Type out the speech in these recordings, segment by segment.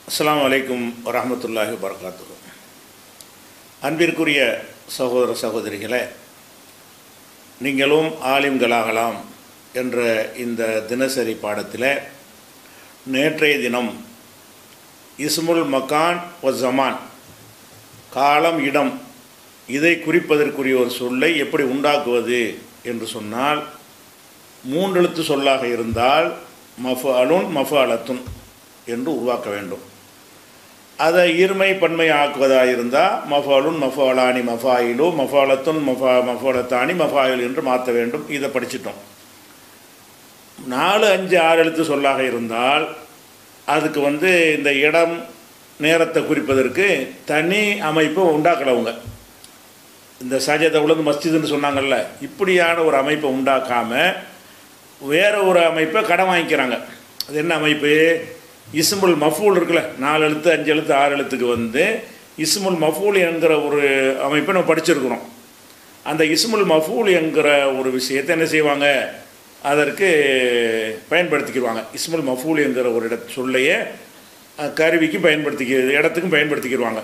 அஸ்ஸலாமு அலைக்கும் வரஹ்மத்துல்லாஹி வபரகாத்துஹு அன்பிற்குரிய சகோதர சகோதரிகளே நீங்களும் ஆலிம்களாகலாம் என்ற இந்த தினசரி பாடத்தில் நேற்றைய தினம் இஸ்முல் மக்கான் ஒ ஜமான் காலம் இடம் இதை குறிப்பதற்குரிய ஒரு சொல்லை எப்படி உண்டாக்குவது என்று சொன்னால் மூன்றெழுத்து சொல்லாக இருந்தால் மஃப அலுன் மஃப அலத்துன் என்று உருவாக்க வேண்டும் அதை ஈர்மை பன்மை ஆக்குவதாக இருந்தால் மஃபாலுன் மஃபாலானி மஃபாயிலு மஃபாலத்துன் மஃபா மஃபாலத்தானி மஃபாயில் என்று மாற்ற வேண்டும் இதை படிச்சிட்டோம் நாலு அஞ்சு ஆறு எழுத்து சொல்லாக இருந்தால் அதுக்கு வந்து இந்த இடம் நேரத்தை குறிப்பதற்கு தனி அமைப்பை உண்டாக்கலவங்க இந்த சஜதை உலந்து மஸ்ஜிதுன்னு சொன்னாங்கல்ல இப்படியான ஒரு அமைப்பை உண்டாக்காமல் வேற ஒரு அமைப்பை கடன் வாங்கிக்கிறாங்க அது என்ன அமைப்பு இஸ்முல் மஃபூல் இருக்குல்ல நாலு எழுத்து அஞ்சு எழுத்து ஆறு எழுத்துக்கு வந்து இஸ்முல் மஃபூல் என்கிற ஒரு அமைப்பை நம்ம படிச்சிருக்கிறோம் அந்த இஸ்முல் மஃபூல் என்கிற ஒரு விஷயத்தை என்ன செய்வாங்க அதற்கு பயன்படுத்திக்கிடுவாங்க இஸ்முல் மஃபூல் என்கிற ஒரு இட சொல்லையே அஹ், கருவிக்கு பயன்படுத்திக்க இடத்துக்கும் பயன்படுத்திக்கிடுவாங்க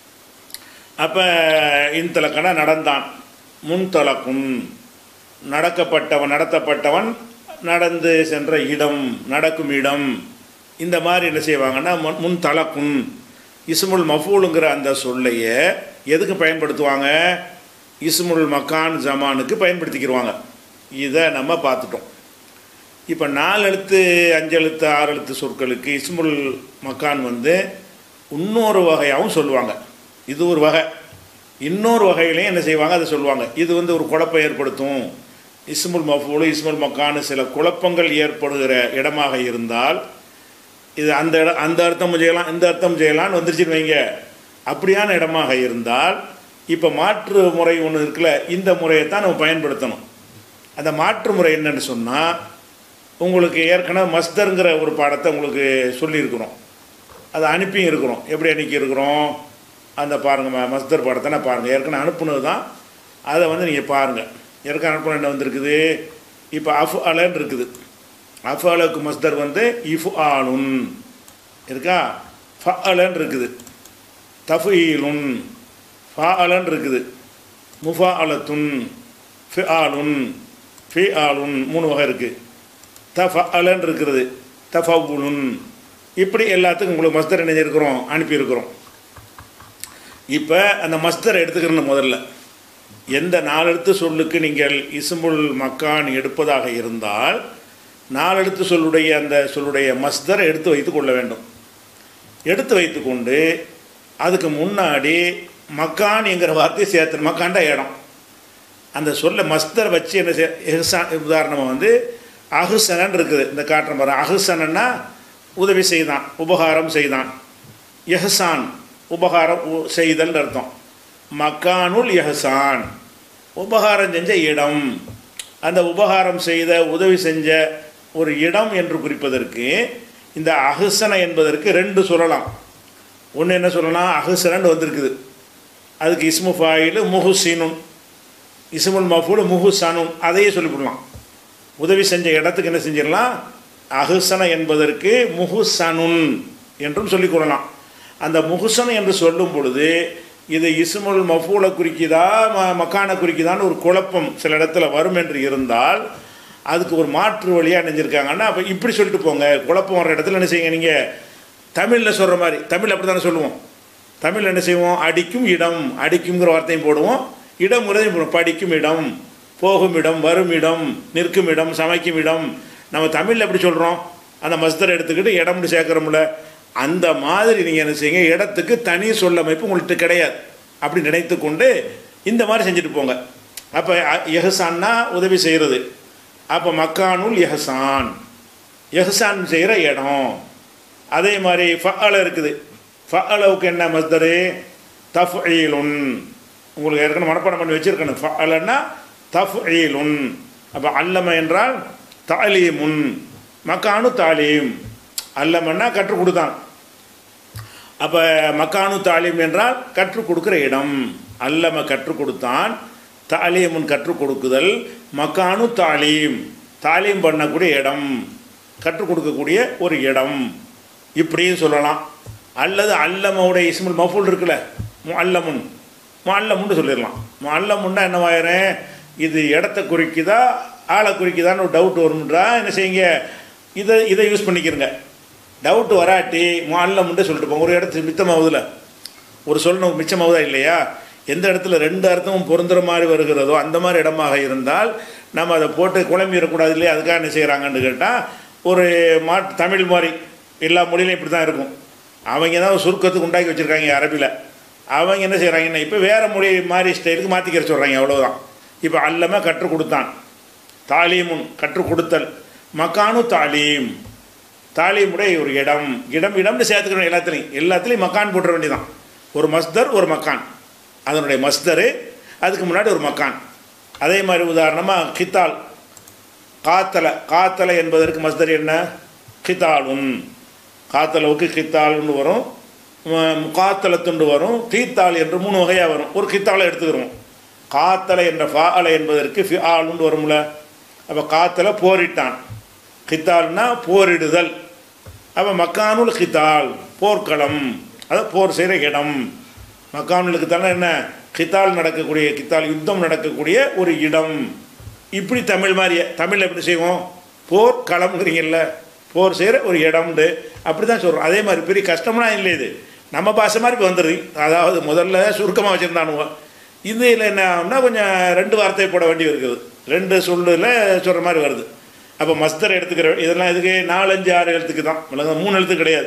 அப்போ இன்தலக்கன நடந்தான் முன்தலக்கும் நடக்கப்பட்டவன் நடத்தப்பட்டவன் நடந்து சென்ற இடம் நடக்கும் இடம் இந்த மாதிரி என்ன செய்வாங்கன்னா முன் முன் தலக்கும் இஸ்முல் மஃபூலுங்கிற அந்த சொல்லையை எதுக்கு பயன்படுத்துவாங்க இஸ்முல் மக்கான் ஜமானுக்கு பயன்படுத்திக்கிடுவாங்க இதை நம்ம பார்த்துட்டோம் இப்போ நாலு எழுத்து அஞ்சு எழுத்து ஆறு எழுத்து சொற்களுக்கு இஸ்முல் மக்கான் வந்து இன்னொரு வகையாகவும் சொல்லுவாங்க இது ஒரு வகை இன்னொரு வகையிலையும் என்ன செய்வாங்க அதை சொல்லுவாங்க இது வந்து ஒரு குழப்பம் ஏற்படுத்தும் இஸ்முல் மஃபூலு இஸ்முல் மக்கானு சில குழப்பங்கள் ஏற்படுகிற இடமாக இருந்தால் இது அந்த இடம் அந்த அர்த்தம் செய்யலாம் இந்த அர்த்தம் செய்யலாம்னு வந்துருச்சுன்னு வைங்க அப்படியான இடமாக இருந்தால் இப்போ மாற்று முறை ஒன்று இருக்குல்ல இந்த முறையை தான் நம்ம பயன்படுத்தணும் அந்த மாற்று முறை என்னன்னு சொன்னால் உங்களுக்கு ஏற்கனவே மஸ்தருங்கிற ஒரு பாடத்தை உங்களுக்கு சொல்லியிருக்கிறோம் அதை அனுப்பியும் இருக்கிறோம் எப்படி அனுப்பி இருக்கிறோம் அந்த பாருங்கள் மஸ்தர் பாடத்தை நான் பாருங்கள் ஏற்கனவே அனுப்புனது தான் அதை வந்து நீங்கள் பாருங்கள் ஏற்கனவே அனுப்புன என்ன வந்திருக்குது இப்போ அஃப் அலன் இருக்குது அஃப் அலுக்கு மஸ்தர் வந்து இஃப் ஆலுன் இருக்கா ஃப அலன் இருக்குது தஃபீலுன் ஃபா அலன் இருக்குது முஃபா அலத்துன் ஃபி ஆலுன் ஃபி ஆலுன் மூணு வகை இருக்குது தஃப அலன் இருக்கிறது தஃபவுலுன் இப்படி எல்லாத்துக்கும் உங்களுக்கு மஸ்தர் இணைஞ்சிருக்கிறோம் அனுப்பியிருக்கிறோம் இப்போ அந்த மஸ்தரை எடுத்துக்கிறேன்னு முதல்ல எந்த நாலெழுத்து சொல்லுக்கு நீங்கள் இசுமுல் மக்கான் எடுப்பதாக இருந்தால் நாலெழுத்து சொல்லுடைய அந்த சொல்லுடைய மஸ்தரை எடுத்து வைத்து கொள்ள வேண்டும் எடுத்து வைத்துக்கொண்டு அதுக்கு முன்னாடி மக்கான் என்கிற வார்த்தையை சேர்த்து மக்கான்டா இடம் அந்த சொல்ல மஸ்தர் வச்சு என்ன செய் எஹ்சான் உதாரணமாக வந்து அகுசனன் இருக்குது இந்த காட்டுற மாதிரி அகுசனன்னா உதவி செய்தான் உபகாரம் செய்தான் எஹ்சான் உபகாரம் உ- செய்தல் அர்த்தம் மக்கானுல் எஹ்சான் உபகாரம் செஞ்ச இடம் அந்த உபகாரம் செய்த உதவி செஞ்ச ஒரு இடம் என்று குறிப்பதற்கு இந்த அகுசன என்பதற்கு ரெண்டு சொல்லலாம் ஒன்று என்ன சொல்லலாம் அகுசனன் வந்திருக்குது அதுக்கு இஸ்மு ஃபாயிலு முஹுசினுன் இஸ்முல் மஃபூல் முஹுசனுன் அதையே சொல்லிவிடலாம் உதவி செஞ்ச இடத்துக்கு என்ன செஞ்சிடலாம் அகுசன என்பதற்கு முஹுசனுன் என்றும் சொல்லிக் கொள்ளலாம் அந்த முஹுசன் என்று சொல்லும் பொழுது இது இஸ்முல் மஃபூலை குறிக்குதா ம மக்கானை குறிக்குதான்னு ஒரு குழப்பம் சில இடத்துல வரும் என்று இருந்தால் அதுக்கு ஒரு மாற்று வழியாக நினைஞ்சிருக்காங்கன்னா அப்போ இப்படி சொல்லிட்டு போங்க குழப்பம் வர இடத்துல என்ன செய்யுங்க நீங்கள் தமிழில் சொல்கிற மாதிரி தமிழ் அப்படி தானே சொல்லுவோம் தமிழ் என்ன செய்வோம் அடிக்கும் இடம் அடிக்குங்கிற வார்த்தையும் போடுவோம் இடம்ங்கிறதையும் போடுவோம் படிக்கும் இடம் போகும் இடம் வரும் இடம் நிற்கும் இடம் சமைக்கும் இடம் நம்ம தமிழில் எப்படி சொல்கிறோம் அந்த மஸ்தரை எடுத்துக்கிட்டு இடம்னு சேர்க்குறோம்ல அந்த மாதிரி நீங்கள் என்ன செய்யுங்க இடத்துக்கு தனி சொல்லமைப்பு உங்கள்கிட்ட கிடையாது அப்படி நினைத்து கொண்டு இந்த மாதிரி செஞ்சுட்டு போங்க அப்போ எஹசான்னா உதவி செய்கிறது அப்போ மக்கானுல் எஹசான் எஹசான் செய்கிற இடம் அதே மாதிரி ஃபஅல இருக்குது ஃபஅலவுக்கு என்ன மஸ்தரு தஃஈலுன் உங்களுக்கு ஏற்கனவே மனப்பாடம் பண்ணி வச்சிருக்கணும் ஃபஅலன்னா தஃஈலுன் அப்போ அல்லம என்றால் தாலீமுன் மக்கானு தாலீம் அல்லமன்னா கற்றுக் கொடுத்தான் அப்போ மக்கானு தாலீம் என்றால் கற்றுக் கொடுக்குற இடம் அல்லம கற்றுக் கொடுத்தான் தாலீமுன் கற்றுக் கொடுக்குதல் மக்கானு தாலீம் தாலீம் பண்ணக்கூடிய இடம் கற்றுக் கொடுக்கக்கூடிய ஒரு இடம் இப்படியும் சொல்லலாம் அல்லது அல்லமவுடைய இஸ்முல் மஃபூல் இருக்குல்ல அல்லமுன் அல்லமுன்னு சொல்லிடலாம் அல்லமுன்னா என்னவாயிரம் இது இடத்த குறிக்குதா ஆளை குறிக்குதான்னு ஒரு டவுட் வரும்ன்றா என்ன செய்யுங்க இதை இதை யூஸ் பண்ணிக்கிறங்க டவுட் வராட்டி அல்லமுன்ட்டு சொல்லிட்டு போங்க ஒரு இடத்துக்கு மித்தமாகுதுல ஒரு சொல் நமக்கு மிச்சமாகுதா இல்லையா எந்த இடத்துல ரெண்டு அர்த்தமும் பொருந்துற மாதிரி வருகிறதோ அந்த மாதிரி இடமாக இருந்தால் நம்ம அதை போட்டு குழம்பிடக்கூடாது இல்லையா அதுக்காக என்ன செய்கிறாங்கன்னு கேட்டால் ஒரு மாட்டு தமிழ் மாதிரி எல்லா மொழியிலும் இப்படி தான் இருக்கும் அவங்க தான் சுருக்கத்துக்கு உண்டாக்கி வச்சுருக்காங்க அரபியில் அவங்க என்ன செய்கிறாங்கன்னா இப்போ வேறு மொழி மாதிரி ஸ்டைலுக்கு மாற்றிக்கிற சொல்கிறாங்க அவ்வளோதான் இப்போ அல்லம கற்றுக் கொடுத்தான் தாலீமுன் கற்றுக் கொடுத்தல் மக்கானு தாலீம் தாலீமுடைய ஒரு இடம் இடம் இடம்னு சேர்த்துக்கணும் எல்லாத்துலேயும் எல்லாத்துலேயும் மக்கான் போட்டுற வேண்டியதான் ஒரு மஸ்தர் ஒரு மக்கான் அதனுடைய மஸ்தரு அதுக்கு முன்னாடி ஒரு மக்கான் அதே மாதிரி உதாரணமாக கித்தால் காத்தலை காத்தலை என்பதற்கு மஸ்தர் என்ன கித்தாலும் காத்தளவுக்கு கித்தால்னு வரும் முக்காத்தலத்துண்டு வரும் தீத்தாள் என்று மூணு வகையாக வரும் ஒரு கித்தாலை எடுத்துக்கிறோம் காத்தலை என்ற ஃபாலை என்பதற்கு ஃபி ஆளுன்னு வரும்ல அப்போ காத்தலை போரிட்டான் கித்தால்னா போரிடுதல் அப்போ மக்கானுல் கித்தால் போர்க்களம் அதாவது போர் செய்கிற இடம் மக்கானுலுக்கு தானே என்ன கித்தால் நடக்கக்கூடிய கித்தால் யுத்தம் நடக்கக்கூடிய ஒரு இடம் இப்படி தமிழ் மாதிரியே தமிழில் எப்படி செய்வோம் போர் களம்ங்கிறீங்கல்ல போர் செய்கிற ஒரு இடம்னு அப்படி தான் சொல்கிறோம் அதே மாதிரி பெரிய கஷ்டம்லாம் இல்லை இது நம்ம பாஷை மாதிரி இப்போ வந்துடுது அதாவது முதல்ல சுருக்கமாக வச்சுருந்தானுவோம் இதில் என்ன கொஞ்சம் ரெண்டு வார்த்தை போட வேண்டி இருக்குது ரெண்டு சொல்லில் சொல்கிற மாதிரி வருது அப்போ மஸ்தர் எடுத்துக்கிற இதெல்லாம் இதுக்கு நாலஞ்சு ஆறு எழுத்துக்கு தான் விளங்க மூணு எழுத்து கிடையாது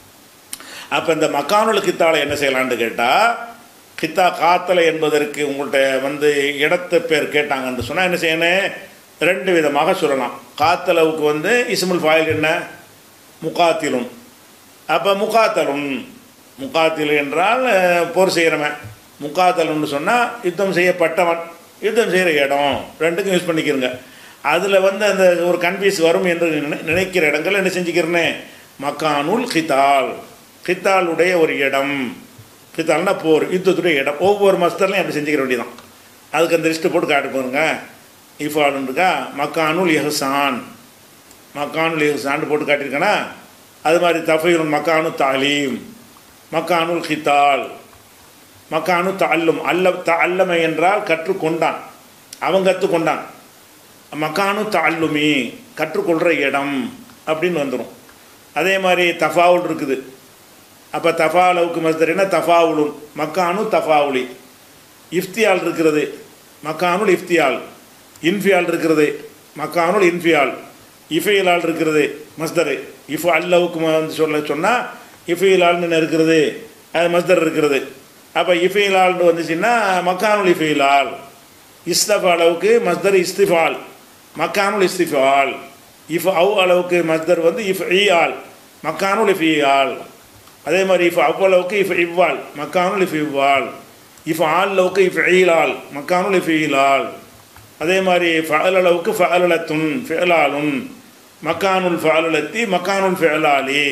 அப்போ இந்த மக்கானுல் கித்தாலை என்ன செய்யலான்னு கேட்டால் கித்தா காத்தலை என்பதற்கு உங்கள்கிட்ட வந்து இடத்து பேர் கேட்டாங்கன்னு சொன்னால் என்ன செய்யணும் ரெண்டு விதமாக சொல்லலாம் காத்தளவுக்கு வந்து இஸ்முல் ஃபாயில் என்ன முகாத்திலும் அப்போ முகாத்தலுன் முகாத்தில் என்றால் போர் செய்கிறவன் முகாத்தலுன்னு சொன்னால் யுத்தம் செய்யப்பட்டவன் யுத்தம் செய்கிற இடம் ரெண்டுக்கும் யூஸ் பண்ணிக்கிறங்க அதில் வந்து அந்த ஒரு கன்ஃபியூஸ் வரும் என்று நினைக்கிற இடங்கள் என்ன செஞ்சுக்கிறேனே மக்கானுல் கித்தால் கித்தாலுடைய ஒரு இடம் கித்தால்னா போர் யுத்தத்துடைய இடம் ஒவ்வொரு மஸ்தர்லையும் அப்படி செஞ்சுக்கிற வேண்டியதான் அதுக்கு அந்த லிஸ்ட்டு போட்டு காட்டு போருங்க இஃபாலுன்னு இருக்கா மக்கானுல் எஹசான் மக்கானுல் எஹசான் போட்டு காட்டியிருக்கேன்னா அது மாதிரி தஃபீருன் மக்கானு தாலீம் மக்கானுல் ஹித்தால் மக்கானு தல்லும் அல்ல த அல்லமை என்றால் கற்றுக்கொண்டான் அவன் கற்றுக்கொண்டான் மக்கானு தல்லுமி கற்றுக்கொள்கிற இடம் அப்படின்னு வந்துடும் அதே மாதிரி தஃபாவுல் இருக்குது அப்போ தஃபாவுலுக்கு மஸ்தரினா தஃபாவுலுன் மக்கானு தஃபாவுலி இஃப்தியால் இருக்கிறது மக்கானுல் இஃப்தியால் இன்ஃபியால் இருக்கிறது மக்கானுல் இன்ஃபியால் இஃபைலால் இருக்கிறது மஸ்தரு இஃப் அல்லவுக்கு வந்து சொல்ல சொன்னால் இஃபைலால்னு இருக்கிறது அது மஸ்தர் இருக்கிறது அப்போ இஃபைலால்னு வந்துச்சுன்னா மக்கானுல் இஃபைலால் இஸ்தஃப் அளவுக்கு மஸ்தர் இஸ்திஃபால் மக்கானுல் இஸ்திஃபால் இஃப் அவு அளவுக்கு மஸ்தர் வந்து இஃப் ஈஆல் மக்கானுல் இஃப் ஈஆல் அதே மாதிரி இஃப் அவ் அளவுக்கு இஃப் இவ்வால் மக்கானுல் இஃப் இவ்வால் இஃப் ஆல் அளவுக்கு இஃப் ஈலால் மக்கானுல் இஃப் ஈலால் அதே மாதிரி ஃபஅல் அளவுக்கு ஃபஅலத்துன் ஃபியலாலுன் மக்கானுல் ஃபஅலத்தி மக்கானுல் ஃபியலாலி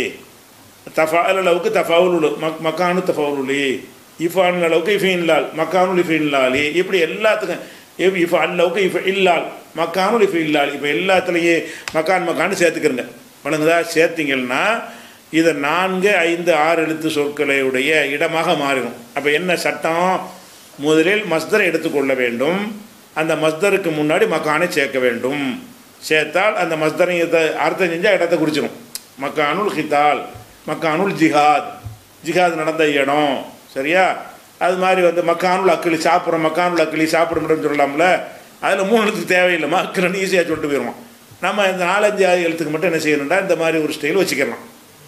தஃபால் அளவுக்கு தஃபவுலு மக் மக்கானு தஃபவுலுலி இஃபான் அளவுக்கு இஃபின்லால் மக்கானுல் இஃபின்லாலி இப்படி எல்லாத்துக்கும் இஃப் இஃப் அல்லவுக்கு இஃப் இல்லால் மக்கானுல் இஃப் இல்லால் இப்போ எல்லாத்துலேயும் மக்கான் மக்கான்னு சேர்த்துக்கிறங்க வணங்குதா சேர்த்திங்கன்னா இதை நான்கு ஐந்து ஆறு எழுத்து சொற்களையுடைய இடமாக மாறிடும் அப்போ என்ன சட்டம் முதலில் மஸ்தரை எடுத்துக்கொள்ள வேண்டும் அந்த மஸ்தருக்கு முன்னாடி மக்கானை சேர்க்க வேண்டும் சேர்த்தால் அந்த மஸ்தரை அர்த்தம் செஞ்சால் இடத்த குறிச்சிடும் மக்கானுல் ஹிதால் மக்கானுல் ஜிஹாத் ஜிஹாத் நடந்த இடம் சரியா அது மாதிரி வந்து மக்கானுல் அக்கிளி சாப்பிட்றோம் மக்கானுல் அக்கிளி சாப்பிடும் சொல்லலாம்ல அதில் மூணு எழுத்துக்கு தேவையில்லை மக்கிறன்னு ஈஸியாக சொல்லிட்டு போயிடுவோம் நம்ம இந்த நாலஞ்சு ஆறு எழுத்துக்கு மட்டும் என்ன செய்யணும்டா இந்த மாதிரி ஒரு ஸ்டைல் வச்சுக்கலாம்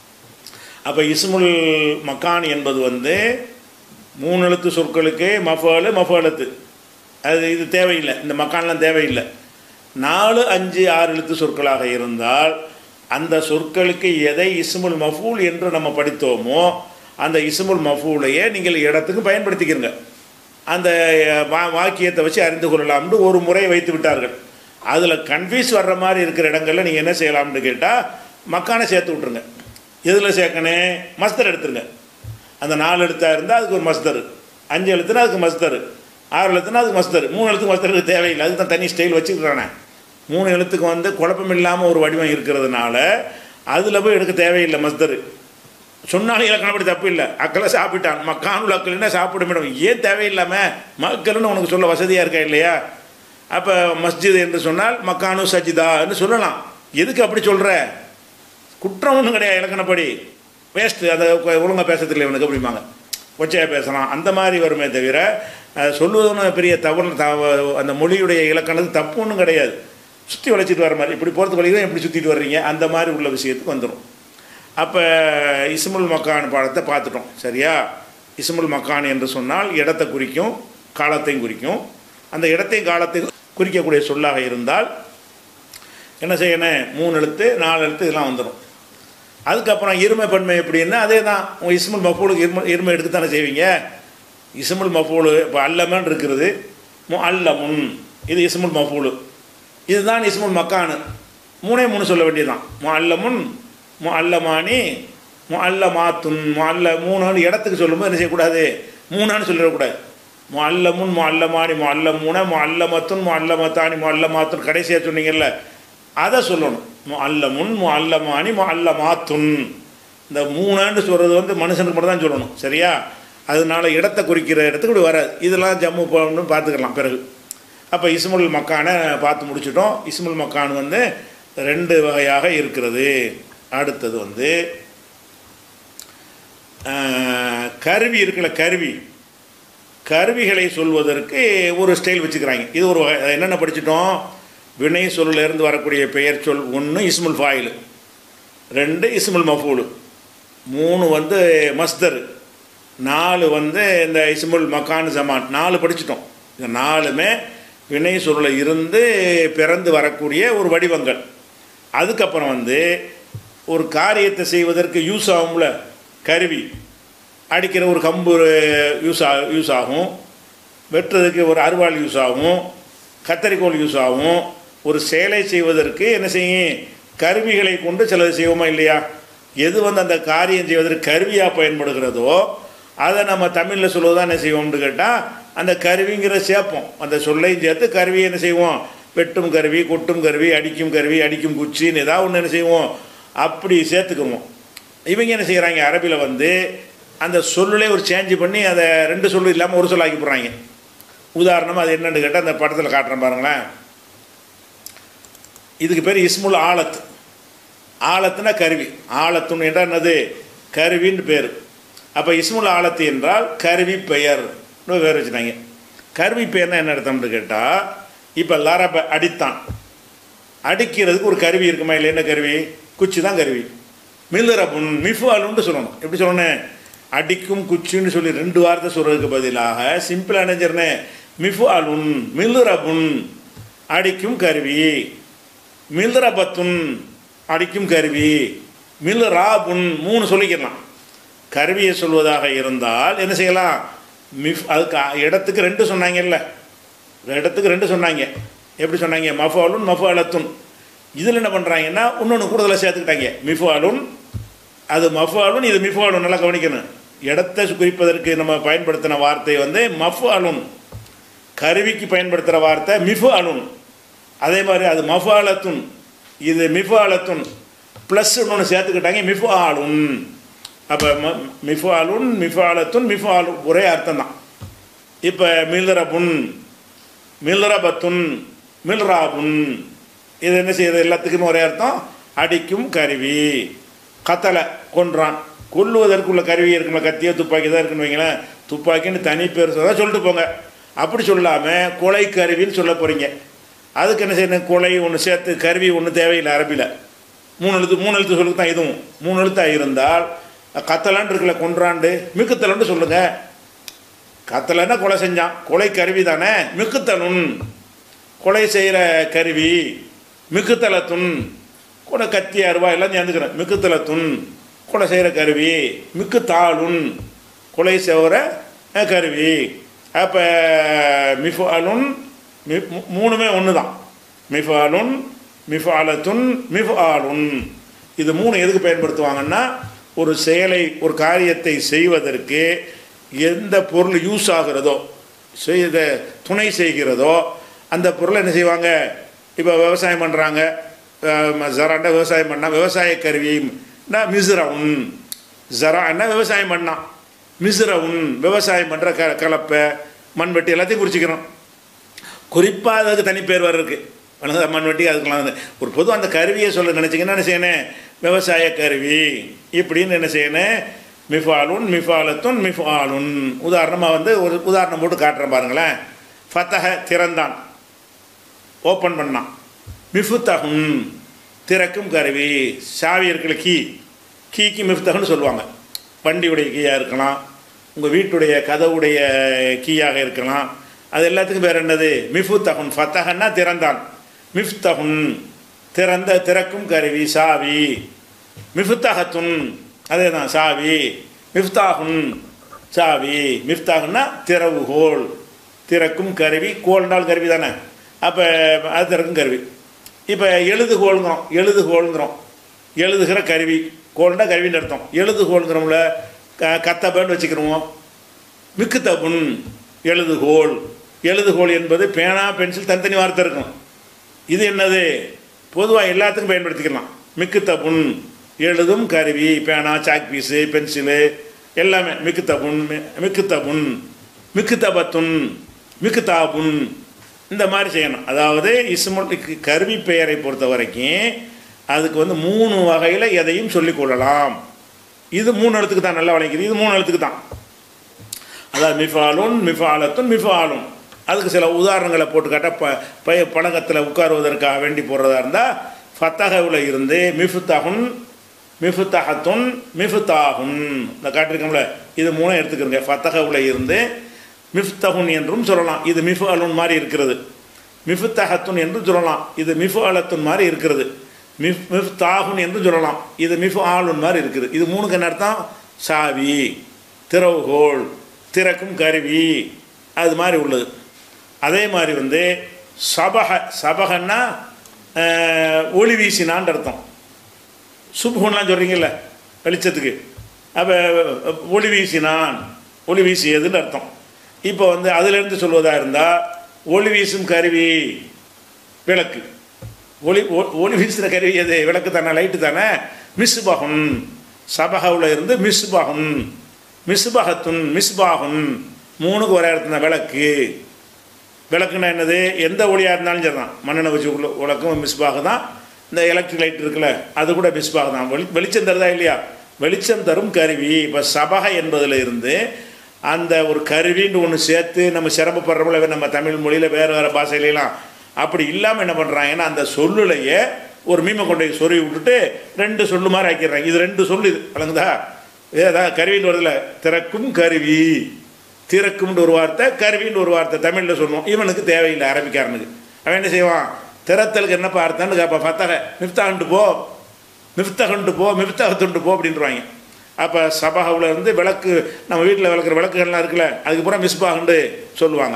அப்போ இஸ்முல் மக்கான் என்பது வந்து மூணு எழுத்து சொற்களுக்கு மஃபாலு மஃபாலத்து அது இது தேவையில்லை இந்த மக்கான்லாம் தேவையில்லை நாலு அஞ்சு ஆறு எழுத்து சொற்களாக இருந்தால் அந்த சொற்களுக்கு எதை இஸ்முல் மஃபூல் என்று நம்ம படித்தோமோ அந்த இஸ்முல் மஃபூலையே நீங்கள் இடத்துக்கு பயன்படுத்திக்கிறங்க அந்த வா வாக்கியத்தை வச்சு அறிந்து கொள்ளலாம்னு ஒரு முறை வைத்து விட்டார்கள் அதில் கன்ஃபியூஸ் வர்ற மாதிரி இருக்கிற இடங்களில் நீங்கள் என்ன செய்யலாம்னு கேட்டால் மக்கானை சேர்த்து விட்ருங்க எதில் சேர்க்கணும் மஸ்தர் எடுத்துருங்க அந்த நாலு எழுத்தாக இருந்தால் அதுக்கு ஒரு மஸ்தர் அஞ்சு எழுத்துனா அதுக்கு மஸ்தர் ஆறு எழுத்துனா அதுக்கு மஸ்தர் மூணு எழுத்துக்கு மஸ்தருக்கு தேவையில்லை அதுக்கு தான் தனி ஸ்டைல் வச்சுக்கிறானே மூணு எழுத்துக்கு வந்து குழப்பம் இல்லாமல் ஒரு வடிவம் இருக்கிறதுனால அதில் போய் எடுக்க தேவையில்லை மஸ்தர் சொன்னாலும் இலக்கணப்படி தப்பு இல்லை அக்களை சாப்பிட்டான் மக்கானுள் அக்கள்னா சாப்பிடும் ஏன் தேவையில்லாமல் மக்கள்னு உனக்கு சொல்ல வசதியாக இருக்கா இல்லையா அப்போ மஸ்ஜித் என்று சொன்னால் மக்கானு சஜிதான்னு சொல்லலாம் எதுக்கு அப்படி சொல்கிற குற்றம் ஒன்றும் கிடையாது இலக்கணப்படி வேஸ்ட்டு அதை ஒழுங்காக பேச தெரியல இவனுக்கு அப்படிம்பாங்க கொச்சையாக பேசலாம் அந்த மாதிரி வருமே தவிர அஹ், சொல்லுவது ஒன்றும் பெரிய தவறு தவ- அந்த மொழியுடைய இலக்கணத்து தப்பு ஒன்றும் கிடையாது சுற்றி வளைச்சிட்டு வர மாதிரி இப்படி போகிறதுக்கு வழி தான் எப்படி சுற்றிட்டு வர்றீங்க அந்த மாதிரி உள்ள விஷயத்துக்கு வந்துடும் அப்போ இஸ்முல் மக்கான் பாடத்தை பார்த்துட்டோம் சரியா இஸ்முல் மக்கான் என்று சொன்னால் இடத்தை குறிக்கும் காலத்தையும் குறிக்கும் அந்த இடத்தையும் காலத்தையும் குறிக்கக்கூடிய சொல்லாக இருந்தால் என்ன செய்யணும் மூணு எழுத்து நாலு எழுத்து இதெல்லாம் வந்துடும் அதுக்கப்புறம் இருமை பன்மை எப்படின்னா அதே தான் உங்கள் இஸ்முல் மஃபூலுக்கு இருமை இருமை எடுத்து தானே செய்வீங்க இஸ்முல் மஃபூலு இப்போ அல்லமன் இருக்கிறது மு அல்லமுன் இது இஸ்முல் மஃபூலு இதுதான் இஸ்முல் மக்கானு மூணே மூணு சொல்ல வேண்டியதுதான் மு அல்லமுன் மு அல்லமானி மு அல்லமாத்துன் மு அல்ல மூணுன்னு இடத்துக்கு சொல்லும்போது என்ன செய்யக்கூடாது மூணான்னு சொல்லிடக்கூடாது மு அல்லமுன் மு அல்லமானி மு அல்லமூன மு அல்லமத்துன் மு அல்லமத்தானி மு அல்லமாத்துன் கடைசியாக சொன்னீங்கல்ல அதை சொல்லணும் மு அல்லமுன் மு அல்லமானி மு அல்லமாத்துன் இந்த மூணுன்னு சொல்கிறது வந்து மனுஷனுக்கு மட்டும் தான் சொல்லணும் சரியா அதனால இடத்தை குறிக்கிற இடத்துக்கு இப்படி வராது இதெல்லாம் ஜம்மு போகணும்னு பார்த்துக்கலாம் பிறகு அப்போ இஸ்முல் மக்கானை பார்த்து முடிச்சிட்டோம் இஸ்முல் மக்கான் வந்து ரெண்டு வகையாக இருக்கிறது அடுத்தது வந்து ஆஹ், கருவி இருக்குல்ல கருவி கருவிகளை சொல்வதற்கு ஒரு ஸ்டைல் வச்சுக்கிறாங்க இது ஒரு வகை அது என்னென்ன படிச்சிட்டோம் வினை சொல்லிருந்து வரக்கூடிய பெயர் சொல் ஒன்று இஸ்முல் ஃபாயில் ரெண்டு இஸ்முல் மஃபூலு மூணு வந்து மஸ்தர் நாலு வந்து இந்த இஸ்முல் மக்கான் ஜமான் நாலு படிச்சிட்டோம் இந்த நாலுமே வினை சொல்லில் இருந்து பிறந்து வரக்கூடிய ஒரு வடிவங்கள் அதுக்கப்புறம் வந்து ஒரு காரியத்தை செய்வதற்கு யூஸ் ஆகும்ல கருவி அடிக்கிற ஒரு கம்பு யூஸ் ஆ யூஸ் ஆகும் வெட்டுறதுக்கு ஒரு அருவாள் யூஸ் ஆகும் கத்தரிக்கோல் யூஸ் ஆகும் ஒரு சேலை செய்வதற்கு என்ன செய்யும் கருவிகளை கொண்டு சிலது செய்வோமா இல்லையா எது வந்து அந்த காரியம் செய்வதற்கு கருவியாக பயன்படுகிறதோ அதை நம்ம தமிழில் சொல்லுவதா என்ன செய்வோம்னு கேட்டால் அந்த கருவிங்கிற சேர்ப்போம் அந்த சொல்லையும் சேர்த்து கருவியை என்ன செய்வோம் வெட்டும் கருவி கொட்டும் கருவி அடிக்கும் கருவி அடிக்கும் குச்சின்னு ஏதாவது ஒன்று என்ன செய்வோம் அப்படி சேர்த்துக்குவோம் இவங்க என்ன செய்கிறாங்க அரபியில் வந்து அந்த சொல்லுலே ஒரு சேஞ்சு பண்ணி அதை ரெண்டு சொல்லு இல்லாமல் ஒரு சொல்லாக்கி போடுறாங்க உதாரணமாக அது என்னன்னு கேட்டால் அந்த படத்தில் காட்டுறேன் பாருங்களேன் இதுக்கு பேர் இஸ்முல் ஆலத் ஆலத்துனா கருவி ஆலத்துன்னு என்றால் என்னது கருவின்னு பேர் அப்போ இஸ்முல் ஆலத்து என்றால் கருவி பெயர் பேர் வச்சுட்டாங்க கருவி பெயர்னா என்ன அர்த்தம்னு கேட்டால் இப்போ லரப அடித்தான் அடிக்கிறதுக்கு ஒரு கருவி இருக்குமா இல்லை என்ன கருவி குச்சி தான் கருவி மில்லுரபுன் மிஃபாலுன்னு சொல்லணும் எப்படி சொல்லணும் அடிக்கும் குச்சின்னு சொல்லி ரெண்டு வார்த்தை சொல்கிறதுக்கு பதிலாக சிம்பிளாக நினைச்சிருனே மிஃபாலுன் மில்லுரபுன் அடிக்கும் கருவி மில்ரபத்துன் அடிக்கும் கருவி மில்ராபுன் மூணு சொல்லிக்கலாம் கருவியை சொல்வதாக இருந்தால் என்ன செய்யலாம் மிஃப் அதுக்கு இடத்துக்கு ரெண்டு சொன்னாங்கல்ல இடத்துக்கு ரெண்டு சொன்னாங்க எப்படி சொன்னாங்க மஃபாலுன் மஃபாலத்துன் இதில் என்ன பண்ணுறாங்கன்னா இன்னொன்று கூடுதலாக சேர்த்துக்கிட்டாங்க மிஃபாலுன் அது மஃபாலுன் இது மிஃபாலுன் நல்லா கவனிக்கணும் இடத்தை குறிப்பதற்கு நம்ம பயன்படுத்தின வார்த்தை வந்து மஃபாலுன் கருவிக்கு பயன்படுத்துகிற வார்த்தை மிஃபு அலுன் அதே மாதிரி அது மஃபாலத்துன் இது மிஃபாலத்துன் ப்ளஸ் ஒன்று சேர்த்துக்கிட்டாங்க மிஃபு ஆளுன் அப்போ ம மிஃபு ஆளுன் மிஃபாலத்துன் மிஃபு ஆலு ஒரே அர்த்தம் தான் இப்போ மில்ரபுன் மில்ரபத்துன் மில்ராபுன் இது என்ன செய்யுது எல்லாத்துக்குமே ஒரே அர்த்தம் அடிக்கும் கருவி கத்தலை கொன்றான் கொல்லுவதற்குள்ள கருவி இருக்குல்ல கத்தியோ துப்பாக்கி தான் இருக்குன்னு வைங்களேன் துப்பாக்கின்னு தனி பேர் சொல்ல சொல்லிட்டு போங்க அப்படி சொல்லாமல் கொலை கருவின்னு சொல்ல போகிறீங்க அதுக்கு என்ன செய்யணும் கொலை ஒன்று சேர்த்து கருவி ஒன்று தேவையில்லை அரபியில் மூணு எழுத்து மூணு எழுத்து சொல்லுக்கு தான் இதுவும் மூணு எழுத்தாக இருந்தால் கத்தலான் இருக்குல்ல கொன்றாண்டு மிக்குத்தலன்னு சொல்லுங்கள் கத்தலைன்னா கொலை செஞ்சான் கொலை கருவி தானே மிக்குத்தலுன் கொலை செய்கிற கருவி மிக்குத்தலத்துன் கூட கத்தி அருவா எல்லாம் சேர்ந்துக்கிறேன் மிக்குத்தலத்துன் கொலை செய்கிற கருவி மிக்குத்தாளுன் கொலை செய்கிற அஹ், கருவி அப்போ மிஃபாலுன் மி- மூ- மூணுமே ஒன்று தான் மிஃபாலுன் மிஃபாலத்துன் மிஃபாலுன் இது மூணு எதுக்கு பயன்படுத்துவாங்கன்னா ஒரு செயலை ஒரு காரியத்தை செய்வதற்கு எந்த பொருள் யூஸ் ஆகிறதோ செய்த துணை செய்கிறதோ அந்த பொருளை என்ன செய்வாங்க இப்போ விவசாயம் பண்ணுறாங்க ஜராண்டா விவசாயம் பண்ணால் விவசாய கருவி மிஸ்ரவுன் ஜரான்னா விவசாயம் பண்ணான் மிஸ்ரவுன் விவசாயம் பண்ணுற க கலப்பை மண்வெட்டி எல்லாத்தையும் குறிச்சிக்கிறோம் குறிப்பாக அதுக்கு தனி பேர் வர இருக்கு வணங்க மண்வெட்டி அதுக்கெல்லாம் வந்து ஒரு பொதுவாக அந்த கருவியை சொல்ல நினச்சிங்கன்னா என்ன செய்யணும் விவசாய கருவி இப்படின்னு என்ன செய்யணும் மிஃபாலுன் மிஃபாலத்துன் மிஃபாலுன் உதாரணமாக வந்து ஒரு உதாரணம் போட்டு காட்டுறேன் பாருங்களேன் ஃபத்தஹ திறந்தான் ஓப்பன் பண்ணான் மிஃபுத்தகுன் திறக்கும் கருவி சாவி இருக்குல்ல கீ கீக்கு மிஃப்தகுன்னு சொல்லுவாங்க வண்டியுடைய கீயாக இருக்கலாம் உங்கள் வீட்டுடைய கதவுடைய கீயாக இருக்கலாம் அது எல்லாத்துக்கும் பேர் என்னது மிஃபுத்தகுன் ஃபத்தகன்னா திறந்தான் மிஃப்தகுன் திறந்த திறக்கும் கருவி சாவி மிஃப்தகத்துன் அதே தான் சாவி மிஃப்தாகுன் சாவி மிஃப்தாகுன்னா திறவுகோல் திறக்கும் கருவி கோல்னால் கருவி தானே அப்போ அது திறக்கும் கருவி இப்போ எழுதுகோளுங்கிறோம் எழுதுகோளுங்கிறோம் எழுதுகிற கருவி கோல்னா கருவின்னு அர்த்தம் எழுதுகோளுங்கிறோம்ல க கத்தபன்னு வச்சுக்கிறோம் மிக்குத்தபுன் எழுதுகோல் எழுதுகோல் என்பது பேனா பென்சில் தனித்தனி வார்த்தை இருக்கும் இது என்னது பொதுவாக எல்லாத்துக்கும் பயன்படுத்திக்கலாம் மிக்குத்தபுன் எழுதும் கருவி பேனா சாக் பீஸு பென்சிலு எல்லாமே மிக்குத்தபுன் மிக்குத்தபுன் மிக்குத்தபத்துன் மிக்குதாபுன் இந்த மாதிரி செய்யணும் அதாவது இஸ்முல் கருவி பெயரை பொறுத்த வரைக்கும் அதுக்கு வந்து மூணு வகையில் எதையும் சொல்லிக் கொள்ளலாம் இது மூணு எழுத்துக்கு தான் நல்லா வளைக்குது இது மூணு எழுத்துக்கு தான் அதாவது மிஃபாலுன் மிஃபாலத்துன் மிஃபாலும் அதுக்கு சில உதாரணங்களை போட்டு காட்ட ப பய பழக்கத்தில் உட்காருவதற்காக வேண்டி போடுறதா இருந்தால் ஃபத்தகவில் இருந்து மிஃபுத்தகுன் மிஃபுத்தகத்துன் மிஃபுத்தாகுன் இந்த காட்டிருக்கோம்ல இது மூணும் எடுத்துக்கிறோங்க ஃபத்தகவில் இருந்து மிஃப்தகுன் என்றும் சொல்லலாம் இது மிஃபு அலுன் மாதிரி இருக்கிறது மிஃபுத்தகத்துன் என்றும் சொல்லலாம் இது மிஃபு அலத்துன் மாதிரி இருக்கிறது மிஃப் மிஃப் தாகுன் என்று சொல்லலாம் இது மிஃபு ஆளுன் மாதிரி இருக்குது இது மூணுக்கு என்ன அர்த்தம் சாவி திறவுகோல் திறக்கும் கருவி அது மாதிரி உள்ளது அதே மாதிரி வந்து சபக சபகன்னா ஒளி வீசினான்னு அர்த்தம் சுபுகன்லாம் சொல்கிறீங்கல்ல வெளிச்சத்துக்கு அப்போ ஒளி வீசினான் ஒளி வீசியதுன்னு அர்த்தம் இப்போ வந்து அதிலிருந்து சொல்வதாக இருந்தால் ஒளி வீசும் கருவி விளக்கு ஒளி ஒளி வீசுகிற கருவி எது விளக்கு தானே லைட்டு தானே மிஸ்பகுன் சபகவில் இருந்து மிஸ்பகுன் மிஸ்பகத்துன் மிஸ்பாகுன் மூணுக்கு ஒரே இடத்துல விளக்கு விளக்குன்னா என்னது எந்த ஒளியாக இருந்தாலும் சரி தான் மண்ணெண்ணை வச்சு உள்ள விளக்கும் மிஸ்பாக தான் இந்த எலக்ட்ரிக் லைட் இருக்குல்ல அது கூட மிஸ்பாக தான் வெளி வெளிச்சம் தருதா இல்லையா வெளிச்சம் தரும் கருவி இப்போ சபகை என்பதில் இருந்து அந்த ஒரு கருவின்னு ஒன்று சேர்த்து நம்ம சிரமப்படுறோம்ல நம்ம தமிழ் மொழியில் வேறு வேறு பாஷையிலாம் அப்படி இல்லாமல் என்ன பண்ணுறாங்கன்னா அந்த சொல்லுலையே ஒரு மீமை கொண்டு போய் சொருவி விட்டுட்டு ரெண்டு சொல்லு மாதிரி ஆக்கிடுறாங்க இது ரெண்டு சொல்லு இது வழங்குதா ஏதா கருவின்னு வருதுல திறக்கும் கருவி திறக்கும்னு ஒரு வார்த்தை கருவின்னு ஒரு வார்த்தை தமிழில் சொல்லுவோம் இவனுக்கு தேவையில்லை அரபிக்காரனுக்கு அவன் என்ன செய்வான் திறத்தலுக்கு என்னப்பா அர்த்தம்னு கேட்பான் ஃபத்தக மிஃப்தாகண்டு போ மிஃப்தகண்டு போ மிஃப்தகத்துண்டு போ அப்படின்றாங்க அப்போ சபகாவில் இருந்து விளக்கு நம்ம வீட்டில் விளக்குற விளக்குகள்லாம் இருக்குல்ல அதுக்கு பூரா மிஸ்பாகண்டு சொல்லுவாங்க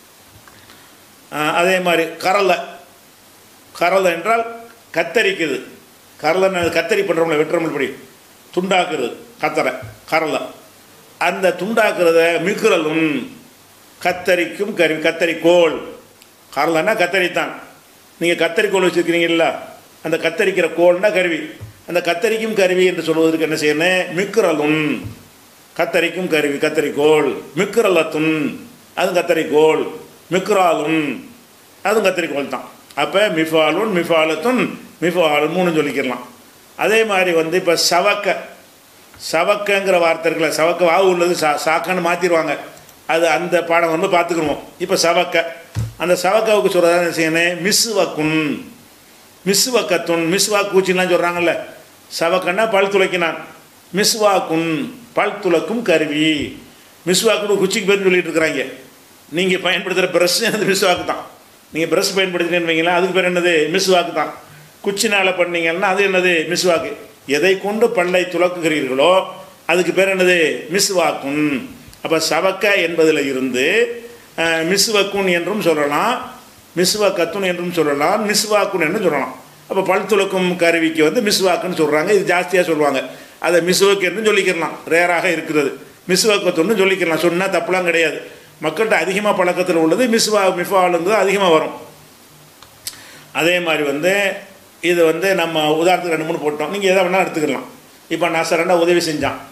அதே மாதிரி கரலை கரலை என்றால் கத்தரிக்குது கரலை கத்தரி பண்ணுறோம்ல வெட்டுறோம்ல இப்படி துண்டாக்குறது கத்தரை கரலை அந்த துண்டாக்குறத மிக்குறலும் கத்தரிக்கும் கருவி கத்தரிக்கோள் கரலைன்னா கத்தரித்தான் நீங்கள் கத்தரிக்கோள் வச்சுருக்கிறீங்களா அந்த கத்தரிக்கிற கோல்னா கருவி அந்த கத்தரிக்கும் கருவி என்று சொல்வதற்கு என்ன செய்யணும் மிக்குறலும் கத்தரிக்கும் கருவி கத்தரிக்கோள் மிக்குறலத்துன் அதுவும் கத்தரிக்கோள் மிக்ராலுன் அதுவும் கத்தரிக்கோள் தான் அப்போ மிஃபாலுன் மிஃபாலத்துன் மிஃபாலுன் மூணு சொல்லிக்கிறலாம் அதே மாதிரி வந்து இப்போ சவக்க சவக்கங்கிற வார்த்தை இருக்குல்ல சவக்க வாவு உள்ளது சா சாக்கன்னு மாற்றிடுவாங்க அது அந்த பாடம் வந்து பார்த்துக்குருவோம் இப்போ சவக்க அந்த சவக்காவுக்கு சொல்கிறதா என்ன செய்யணும் மிஸ்வக்குன் மிஸ்வக்கத்துன் மிஸ்வா கூச்சின்லாம் சொல்கிறாங்கல்ல சவக்கன்னா பல் துளைக்கினான் மிஸ்வாக்குன் பல் துளக்கும் கருவி மிஸ்வாக்குன்னு குச்சிக்கு பேர் சொல்லிட்டு இருக்கிறாங்க நீங்கள் பயன்படுத்துகிற ப்ரஷ் அது மிஸ்வாக்கு தான் நீங்கள் ப்ரஷ் பயன்படுத்தினேன்னு வைங்களேன் அதுக்கு பேர் என்னது மிஸ்வாக்கு தான் குச்சினால் பண்ணீங்கன்னா அது என்னது மிஸ்வாக்கு எதை கொண்டு பல்லை துளக்குகிறீர்களோ அதுக்கு பேர் என்னது மிஸ்வாக்குன் அப்போ சவக்க என்பதில் இருந்து மிஸ்வக்குன் என்றும் சொல்லலாம் மிஸ்வக்கத்துன் என்றும் சொல்லலாம் மிஸ்வாக்குன் என்றும் சொல்லலாம் அப்போ பல் துளக்கும் கருவிக்கு வந்து மிஸ்வாக்குன்னு சொல்கிறாங்க இது ஜாஸ்தியாக சொல்லுவாங்க அதை மிஸ்வக்கு என்று சொல்லிக்கிறலாம் ரேராக இருக்கிறது மிஸ்வாக்கத்துன்னு சொல்லிக்கலாம் சொன்னால் தப்புலாம் கிடையாது மக்கள்கிட்ட அதிகமாக பழக்கத்தில் உள்ளது மிஸ்வா மிஃபாலுங்கிறது அதிகமாக வரும் அதே மாதிரி வந்து இது வந்து நம்ம உதாரணத்துக்கு ரெண்டு மூணு போட்டோம் நீங்கள் எதை வேணால் எடுத்துக்கலாம் இப்போ நசரண்டா உதவி செஞ்சான்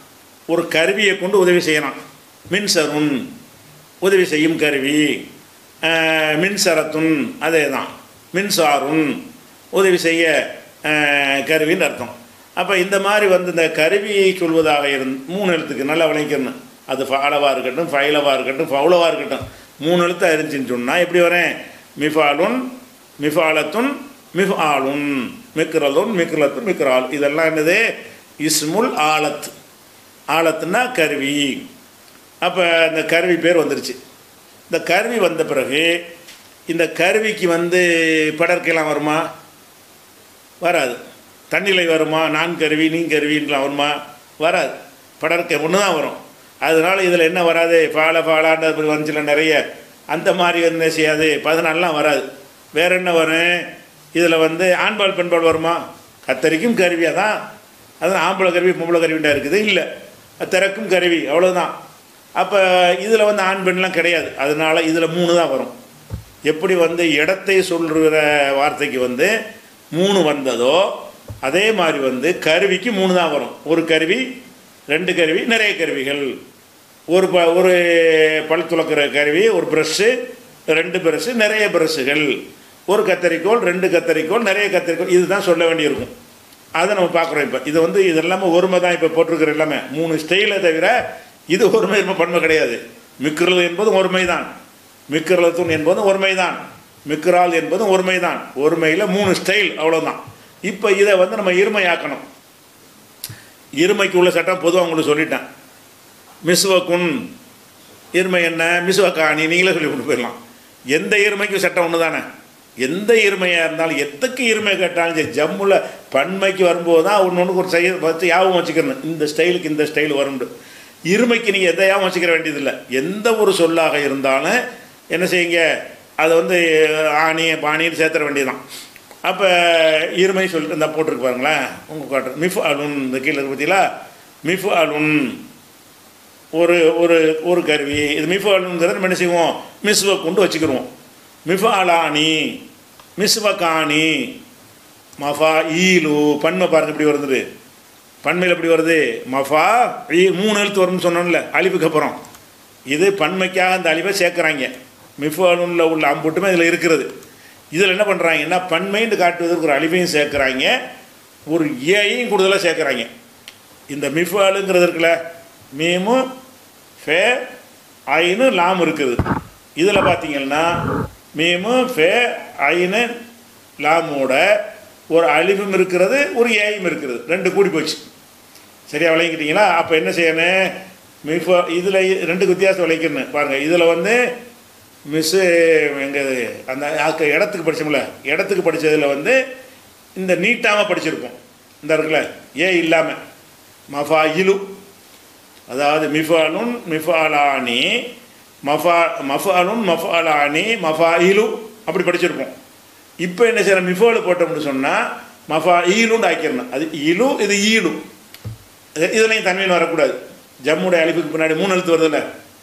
ஒரு கருவியை கொண்டு உதவி செய்யலாம் மின்சருன் உதவி செய்யும் கருவி அஹ், மின்சரத்துன் அதே தான் மின்சாருன் உதவி செய்ய அஹ், கருவின்னு அர்த்தம் அப்போ இந்த மாதிரி வந்து இந்த கருவியை சொல்வதாக இருந் மூணு எழுத்துக்கு நல்லா விளைக்கணும் அது ஃபாலவாக இருக்கட்டும் ஃபைலவாக இருக்கட்டும் ஃபவுலவாக இருக்கட்டும் மூணு எழுத்து இருந்துச்சுன்னு சொன்னால் எப்படி வரேன் மிஃபாலுன் மிஃபாலத்துன் மிஃஆலுன் மிக்ரலுன் மிக்ரலத்துன் மிக்ரால் இதெல்லாம் என்னது இஸ்முல் ஆலத் ஆலத்துன்னா கருவி அப்போ இந்த கருவி பேர் வந்துருச்சு இந்த கருவி வந்த பிறகு இந்த கருவிக்கு வந்து படற்கைலாம் வருமா வராது தண்ணிலை வருமா நான் கருவி நீ கருவின்லாம் வருமா வராது படற்கை ஒன்று தான் வரும் அதனால் இதில் என்ன வராது பால பாலான்னு அப்படி வந்துச்சுல நிறைய அந்த மாதிரி வந்து என்ன செய்யாது பதினாலாம் வராது வேற என்ன வரும் இதில் வந்து ஆண்பால் பெண்பால் வருமா கத்தரிக்கும் கருவியாக தான் அதான் ஆம்பளை கருவி பொம்பளை கருவிண்டா இருக்குது இல்லை திறக்கும் கருவி அவ்வளோதான் அப்போ இதில் வந்து ஆண் பெண்லாம் கிடையாது அதனால் இதில் மூணு தான் வரும் எப்படி வந்து இடத்தை சொல்கிற வார்த்தைக்கு வந்து மூணு வந்ததோ அதே மாதிரி வந்து கருவிக்கு மூணு தான் வரும் ஒரு கருவி ரெண்டு கருவி நிறைய கருவிகள் ஒரு ப ஒரு பல் துளக்கிற கருவி ஒரு ப்ரஷ்ஷு ரெண்டு ப்ரஷ்ஷு நிறைய ப்ரஷ்ஷுகள் ஒரு கத்தரிக்கோல் ரெண்டு கத்தரிக்கோல் நிறைய கத்தரிக்கோல் இதுதான் சொல்ல வேண்டியிருக்கும் அதை நம்ம பார்க்குறோம் இப்போ இது வந்து இது எல்லாமே ஒருமை தான் இப்போ போட்டிருக்கிற எல்லாமே மூணு ஸ்டைலை தவிர இது ஒருமை பன்மை கிடையாது மிக்ரல் என்பதும் ஒருமை தான் மிக்ரலத்துன் என்பதும் ஒருமை தான் மிக்ரால் என்பதும் ஒருமை தான் ஒருமையில் மூணு ஸ்டைல் அவ்வளோதான் இப்போ இதை வந்து நம்ம இருமையாக்கணும் இருமைக்கு உள்ள சட்டம் பொதுவாக உங்களுக்கு சொல்லிட்டேன் மிஸ்வக்குன் இருமை என்ன மிஸ்வக்காணி நீங்களே சொல்லி கொண்டு போயிடலாம் எந்த இருமைக்கும் சட்டம் ஒன்று தானே எந்த இருமையாக இருந்தாலும் எதுக்கு இருமை கேட்டாலும் சரி ஜம்முல பன்மைக்கு வரும்போது தான் ஒன்று ஒன்றுக்கு ஒரு செய்ய வச்சு ஞாபகம் வச்சுக்கணும் இந்த ஸ்டைலுக்கு இந்த ஸ்டைல் வரும்னு இருமைக்கு நீங்கள் எதை ஞாபகம் வச்சுக்கிற வேண்டியதில்லை எந்த ஒரு சொல்லாக இருந்தாலும் என்ன செய்யுங்க அதை வந்து ஆணி பாணின்னு சேர்த்துற வேண்டியதுதான் அப்போ இருமை சொல்லிட்டு இந்த போட்டிருக்கு பாருங்களேன் உங்கள் காட்டுற மிஃப் அலுன் இந்த கீழே இருக்கு பார்த்தீங்களா மிஃப் அலுன் ஒரு ஒரு ஒரு கருவி இது மிஃப் அலுங்கிறத நம்ம என்ன செய்வோம் மிஸ்வை கொண்டு வச்சுக்கிருவோம் மிஃப் அலானி மிஸ்வகானி மஃபா ஈலு பன்மை பாருங்க இப்படி வருது பன்மையில் எப்படி வருது மஃபா ஈ மூணு எழுத்து வரும்னு சொன்னோம்ல அழிவுக்கு அப்புறம் இது பன்மைக்காக அந்த அழிவை சேர்க்குறாங்க மிஃபாலுன்ல உள்ள அம்புட்டுமே இதில் இருக்கிறது இதில் என்ன பண்ணுறாங்கன்னா பன்மைன்னு காட்டுவதற்கு ஒரு அழிவையும் சேர்க்குறாங்க ஒரு ஏயையும் கூடுதலாக சேர்க்குறாங்க இந்த மிஃபாலுங்கிறது இருக்குல்ல மீமு ஃபே ஐனு லாம் இருக்குது இதில் பார்த்தீங்கன்னா மீமு ஃபே ஐனு லாமோட ஒரு அழிவும் இருக்கிறது ஒரு ஏயும் இருக்கிறது ரெண்டு கூடி போச்சு சரியா விளங்கிக்கிட்டீங்களா அப்போ என்ன செய்யணும் மிஃபோ இதில் ரெண்டுக்கு வித்தியாசம் விளைக்கணும் பாருங்கள் இதில் வந்து மிஸ்ஸு எங்கள் அந்த ஆக்க இடத்துக்கு படித்தோம்ல இடத்துக்கு படித்ததில் வந்து இந்த நீட்டாமல் படிச்சிருப்போம் இந்த இருக்குல்ல ஏ இல்லாமல் மஃபா இலு அதாவது மிஃபாலுன் மிஃபாலானி மஃபா மஃபாலுன் மஃபாலானி மஃபா இலு அப்படி படிச்சிருப்போம் இப்போ என்ன செய்யற மிஃபாலு போட்டோம்னு சொன்னால் மஃபா ஈலுன்னு ஆக்கிடணும் அது இலு இது ஈலு இதுலையும் தன்மையில் வரக்கூடாது ஜம்முடைய அழிப்புக்கு பின்னாடி மூணு எழுத்து வருதுல்ல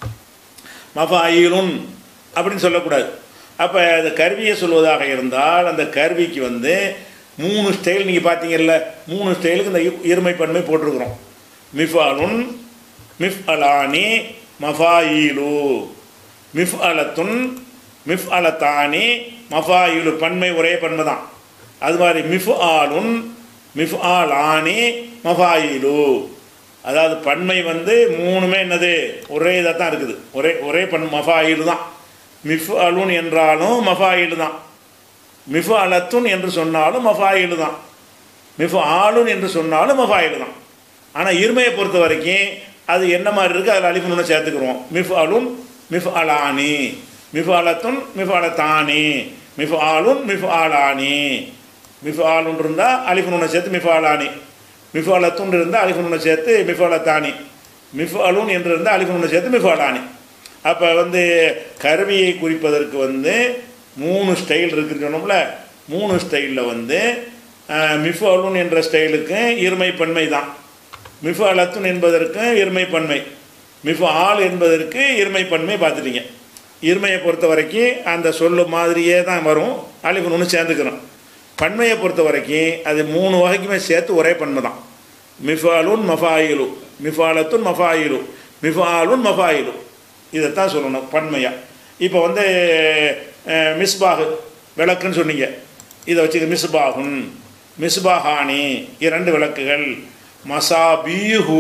மஃபா ஈலுன் அப்படின்னு சொல்லக்கூடாது அப்போ அந்த கருவியை சொல்வதாக இருந்தால் அந்த கருவிக்கு வந்து மூணு ஸ்டைல் நீங்கள் பார்த்தீங்கல்ல மூணு ஸ்டைலுக்கு இந்த இ- இருமைப்பன்மை போட்டிருக்கிறோம் மிஃபாலுன் மிஃப் அலானி மஃபாயிலு மிஃப் அலத்துன் மிஃப் அலத்தானி மஃபாயிலு பன்மை ஒரே பன்மை தான் அது மாதிரி மிஃப் ஆலுன் மிஃப் ஆலானி மஃபாயிலு அதாவது பன்மை வந்து மூணுமே என்னது ஒரே இதாக தான் இருக்குது ஒரே ஒரே பன் மஃபாயிலு தான் மிஃப் அலுன் என்றாலும் மஃபாயிலு தான் மிஃபு அலத்துன் என்று சொன்னாலும் மஃபாயிலு தான் மிஃபு ஆளுன் என்று சொன்னாலும் மஃபாயிலு தான் ஆனால் இருமையை பொறுத்த வரைக்கும் அது என்ன மாதிரி இருக்குது அதில் அலிஃபுன்னு சேர்த்துக்கிறோம் மிஃப் அலுன் மிஃப் அலானி மிஃப் அலத்துன் மிஃப் அலத்தானி மிஃப் ஆளுன் மிஃப் ஆலானி மிஃப் ஆளுன் இருந்தால் அலிஃபுன்னு சேர்த்து மிஃப் ஆலானி மிஃப் அலத்துன் இருந்தால் அலிஃபுன்னு சேர்த்து மிஃப் அலத்தானி மிஃப் அலுன் என்று இருந்தால் அலிஃபுன்னு சேர்த்து மிஃப் அலானி அப்போ வந்து கருவியை குறிப்பதற்கு வந்து மூணு ஸ்டைல் இருக்குன்னு சொன்னோம்ல மூணு ஸ்டைலில் வந்து மிஃபு அலுன் என்ற ஸ்டைலுக்கு இருமை பன்மை தான் மிஃபு அலத்துன் என்பதற்கு இருமை பன்மை மிஃபு ஆள் என்பதற்கு இருமை பன்மை பார்த்துட்டீங்க இருமையை பொறுத்த வரைக்கும் அந்த சொல்லு மாதிரியே தான் வரும் அலிஃபுன் ஒன்று சேர்ந்துக்கிறோம் பன்மையை பொறுத்த வரைக்கும் அது மூணு வகைக்குமே சேர்த்து ஒரே பன்மை தான் மிஃபாலுன் மஃபாயிலு மிஃபாலத்துன் மஃபாயிலு மிஃபாலுன் மஃபாயிலு இதைத்தான் சொல்லணும் பன்மையாக இப்போ வந்து அஹ், மிஸ்பாகு விளக்குன்னு சொன்னீங்க இதை வச்சுக்க மிஸ்பாகுன் மிஸ்பாஹானி இரண்டு விளக்குகள் மசாபீஹு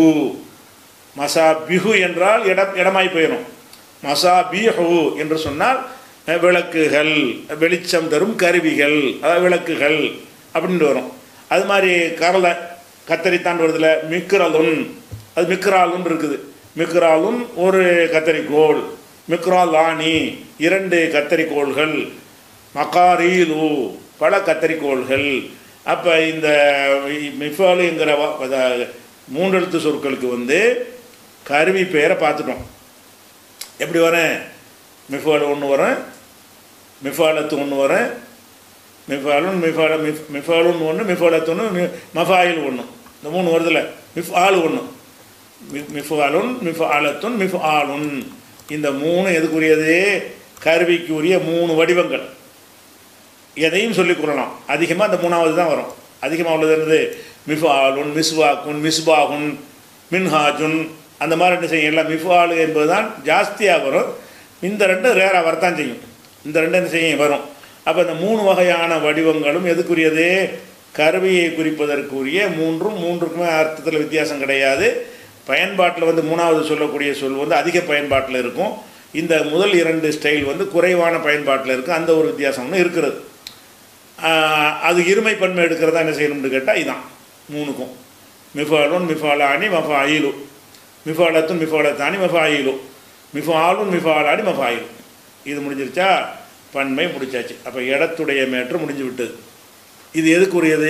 மசாபிஹு என்றால் இடம் இடமாய் போயிடும் மசாபிஹு என்று சொன்னால் அஹ், விளக்குகள் வெளிச்சம் தரும் கருவிகள் அதாவது விளக்குகள் அப்படின்ட்டு வரும் அது மாதிரி கரலை கத்தரித்தான் வருதுல மிக்ரலுன் அது மிக்ராலுன் இருக்குது மிக்ராலுன் ஒரு கத்தரிக்கோள் மிக்ராலானி இரண்டு கத்தரிக்கோள்கள் மகாரீலு பல கத்தரிக்கோள்கள் அப்போ இந்த மிஃபாலுங்கிற வ- அத- மூன்றெழுத்து சொற்களுக்கு வந்து கருவி பெயரை பார்த்துட்டோம் எப்படி வரேன் மிஃபால் ஒன்று வரேன் மிஃபாலத்து ஒன்று வரேன் மிஃபாலுன் மிஃபால மிஃப் மிஃபாலுன் ஒன்று மிஃபாலத்து ஒன்று மி மஃபாயில் ஒன்று இந்த மூணு வருதுல மிஃப் ஆள் ஒன்று மிஃப் மிஃபாலுன் மிஃப் ஆலத்துன் மிஃப் ஆளுன் இந்த மூணு எதுக்குரியது கருவிக்குரிய மூணு வடிவங்கள் எதையும் சொல்லிக் கொள்ளலாம் அதிகமாக அந்த மூணாவது தான் வரும் அதிகமாக உள்ளது என்னது மிஃபாலுன் மிஸ்வாக்குன் மிஸ்பாகுன் மின்ஹாஜுன் அந்த மாதிரி என்ன செய்யும் எல்லாம் மிஃபாலு என்பது தான் ஜாஸ்தியாக வரும் இந்த ரெண்டு ரேராக வரத்தான் செய்யும் இந்த ரெண்டு என்ன செய்யும் வரும் அப்போ இந்த மூணு வகையான வடிவங்களும் எதுக்குரியது கருவியை குறிப்பதற்குரிய மூன்றும் மூன்றுக்குமே அர்த்தத்தில் வித்தியாசம் கிடையாது பயன்பாட்டில் வந்து மூணாவது சொல்லக்கூடிய சொல் வந்து அதிக பயன்பாட்டில் இருக்கும் இந்த முதல் இரண்டு ஸ்டைல் வந்து குறைவான பயன்பாட்டில் இருக்குது அந்த ஒரு வித்தியாசம் ஒன்று இருக்கிறது ஆஹ் அது இருமை பன்மை எடுக்கிறதா என்ன செய்யணும்னு கேட்டால் இதான் மூணுக்கும் மிஃபாலுன் மிஃபாலானி மஃபாயிலு மிஃபாலத்துன் மிஃபாலத்தானி மஃபாயிலு மிஃபாலுன் மிஃபாலானி மஃபாயிலு இது முடிஞ்சிருச்சா பன்மை முடிச்சாச்சு அப்போ இடத்துடைய மேற்று முடிஞ்சு விட்டது இது எதுக்குரியது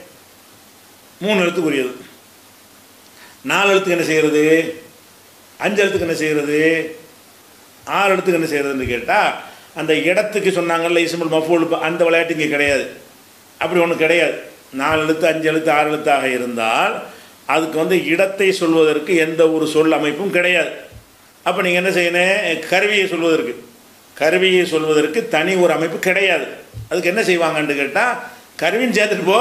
மூணு எழுத்துக்குரியது நாலு எழுத்துக்கு என்ன செய்கிறது அஞ்சு எழுத்துக்கு என்ன செய்கிறது ஆறு எழுத்துக்கு என்ன செய்கிறதுன்னு கேட்டால் அந்த இடத்துக்கு சொன்னாங்கல்ல இஸ்முல் மஃபூல் அந்த விளையாட்டு இங்கே கிடையாது அப்படி ஒன்றும் கிடையாது நாலு எழுத்து அஞ்சு எழுத்து ஆறு எழுத்தாக இருந்தால் அதுக்கு வந்து இடத்தை சொல்வதற்கு எந்த ஒரு சொல் அமைப்பும் கிடையாது அப்போ நீங்கள் என்ன செய்யணும் கருவியை சொல்வதற்கு கருவியை சொல்வதற்கு தனி ஒரு அமைப்பு கிடையாது அதுக்கு என்ன செய்வாங்கன்னு கேட்டால் கருவின்னு சேர்த்துட்டு போ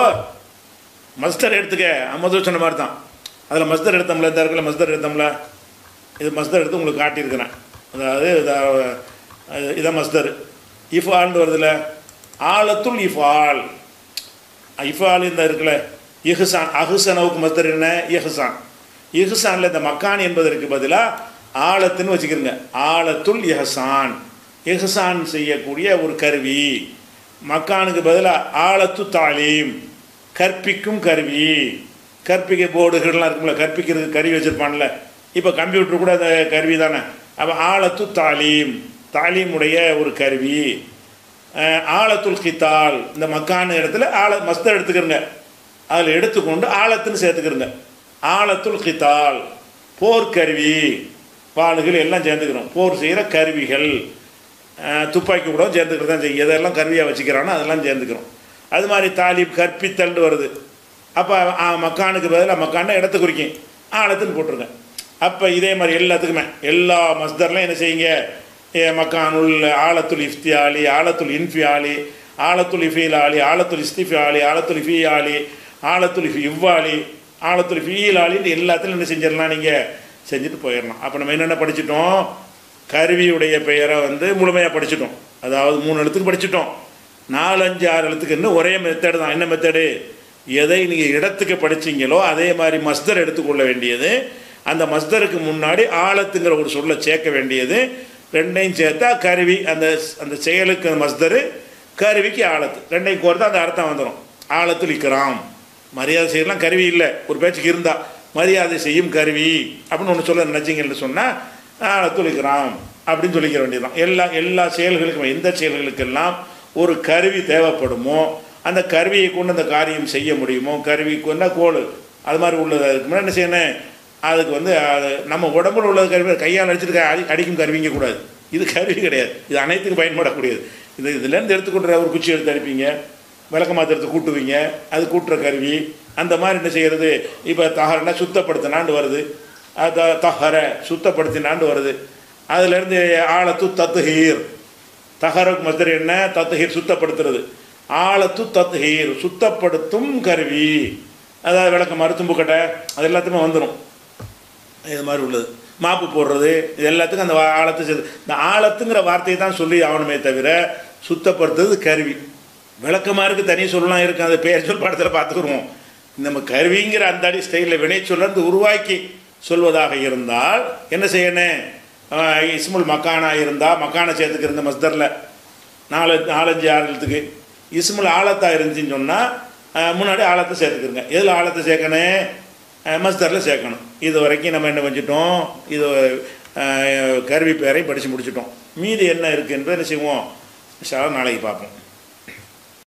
மஸ்தர் எடுத்துக்க முதல் சொன்ன மாதிரி தான் அதில் மஸ்தர் எடுத்தோம்ல இந்த இடத்துல மஸ்தர் எடுத்தோம்ல இது மஸ்தர் எடுத்து உங்களுக்கு காட்டியிருக்கிறேன் அதாவது இதா- இது- இதான் மஸ்தர் இஃபால்னு வருதுல ஆலத்துல் இஃபால் இஃபால் இந்த இருக்குல்ல இஹ்சான் அஹுசனவுக்கு மஸ்தர் என்ன இஹ்சான் இஹ்சானில் இந்த மக்கான் என்பதற்கு பதிலாக ஆலத்துன்னு வச்சுக்கிறங்க ஆலத்துல் இஹ்சான் இஹ்சான் செய்யக்கூடிய ஒரு கருவி மக்கானுக்கு பதிலாக ஆலத்து தாலீம் கற்பிக்கும் கருவி கற்பிக்க போர்டுகள்லாம் இருக்கும்ல கற்பிக்கிறதுக்கு கருவி வச்சுருப்பான்ல இப்போ கம்ப்யூட்டர் கூட அந்த கருவி தானே அப்போ ஆலத்து தாலீம் தாலீமுடைய ஒரு கருவி அஹ், ஆலத்துல் கித்தால் இந்த மக்கான இடத்துல ஆல மஸ்தர் எடுத்துக்கிறங்க அதில் எடுத்துக்கொண்டு ஆலத்துன்னு சேர்த்துக்கிறங்க ஆலத்துல் கித்தால் போர்க்கருவி பாலுகள் எல்லாம் சேர்ந்துக்கிறோம் போர் செய்கிற கருவிகள் அஹ், துப்பாக்கி கூட சேர்ந்துக்கிறது தான் செய்யும் எதெல்லாம் கருவியாக வச்சுக்கிறானோ அதெல்லாம் சேர்ந்துக்கிறோம் அது மாதிரி தாலிப் கற்பித்தல்னு வருது அப்போ மக்கானுக்கு பதிலாக மக்கான இடத்த குறிக்கும் ஆழத்துன்னு போட்டிருங்க அப்போ இதே மாதிரி எல்லாத்துக்குமே எல்லா மஸ்தர்லையும் என்ன செய்யுங்க ஏ, மக்கானுல் ஆலத்துல் இஃப்தியாலி ஆலத்துல் இன்ஃபியாலி ஆலத்துல் இஃபீலாலி ஆலத்துல் இஸ்திஃபியாலி ஆலத்துல் இஃபியாலி ஆலத்துல் இஃபி இவ்வாலி ஆலத்துல் ஃபீலாலின்னு எல்லாத்துலையும் என்ன செஞ்சிடலாம் நீங்கள் செஞ்சுட்டு போயிடலாம் அப்போ நம்ம என்னென்ன படிச்சிட்டோம் கருவியுடைய பெயரை வந்து முழுமையாக படிச்சிட்டோம் அதாவது மூணு எழுத்துக்கு படிச்சிட்டோம் நாலு அஞ்சு ஆறு எழுத்துக்கு இன்னும் ஒரே மெத்தடு தான் என்ன மெத்தடு எதை நீங்கள் இடத்துக்கு படிச்சீங்களோ அதே மாதிரி மஸ்தர் எடுத்துக்கொள்ள வேண்டியது அந்த மஸ்தருக்கு முன்னாடி ஆழத்துங்கிற ஒரு சொல்லை சேர்க்க வேண்டியது ரெண்டையும் சேர்த்தா கருவி அந்த அந்த செயலுக்கு மஸ்தரு கருவிக்கு ஆழத்து ரெண்டையும் கோர்த்தா அந்த அர்த்தம் வந்துடும் ஆழத்தில் இக்கிறாம் மரியாதை செய்யலாம் கருவி இல்லை ஒரு பேச்சுக்கு இருந்தா மரியாதை செய்யும் கருவி அப்படின்னு ஒன்று சொல்ல நினச்சிங்கன்னு சொன்னால் ஆழத்தில் இக்கிறாம் அப்படின்னு சொல்லிக்க வேண்டியதுதான் எல்லா எல்லா செயல்களுக்கும் எந்த செயல்களுக்கெல்லாம் ஒரு கருவி தேவைப்படுமோ அந்த கருவியை கொண்டு அந்த காரியம் செய்ய முடியுமோ கருவி கொண்டா கோல் அது மாதிரி உள்ளது அதுக்கு முன்னாடி என்ன செய்யணும் அதுக்கு வந்து அது நம்ம உடம்புல உள்ள கருவி கையால் அடிச்சிட்டு க- அடி அடிக்கும் கருவிங்க கூடாது இது கருவி கிடையாது இது அனைத்துக்கும் பயன்படக்கூடியது இது இதுலேருந்து எடுத்துக்கொண்ட ஒரு குச்சி எடுத்து அடிப்பீங்க விளக்க மாத்திரத்தை கூட்டுவீங்க அது கூட்டுற கருவி அந்த மாதிரி என்ன செய்கிறது இப்போ தகரனா சுத்தப்படுத்தினாண்டு வருது அது தஹர சுத்தப்படுத்தினாண்டு வருது அதுலேருந்து ஆழத்து தத்துஹீர் தஹரக் மஸ்தர் என்ன தத்துஹீர் சுத்தப்படுத்துறது ஆழத்து தத்துஹீர் சுத்தப்படுத்தும் கருவி அதாவது விளக்க மருத்துவ கட்டை அது எல்லாத்துக்குமே வந்துடும் இது மாதிரி உள்ளது மாப்பு போடுறது இது எல்லாத்துக்கும் அந்த வா- ஆழத்தை சேர்த்து இந்த ஆழத்துங்கிற வார்த்தையை தான் சொல்லி ஆகணுமே தவிர சுத்தப்படுத்துறது கருவி விளக்கமாருக்கு தனி சொல்லலாம் இருக்கு அந்த பெயர் சொல் படத்தில் பார்த்துக்குருவோம் நம்ம கருவிங்கிற அந்த அடி ஸ்டைலில் வினை சொல்லந்து உருவாக்கி சொல்வதாக இருந்தால் என்ன செய்யணும் ஆஹ் இஸ்முல் மக்கானா இருந்தால் மக்கானை சேர்த்துக்கு இருந்த மஸ்தரில் நாலு நாலஞ்சு ஆறு எழுத்துக்கு இஸ்முல் ஆழத்தா இருந்துச்சுன்னு சொன்னால் முன்னாடி ஆழத்தை சேர்த்துக்கிறங்க எதில் ஆழத்தை சேர்க்கணும் மஸ்தரில் சேர்க்கணும் இது வரைக்கும் நம்ம என்ன செஞ்சிட்டோம் இது அஹ், கருவி பேரை படித்து முடிச்சிட்டோம் மீதி என்ன இருக்குது என்பதை என்ன செய்வோம் இன்ஷா அல்லாஹ் நாளைக்கு பார்ப்போம்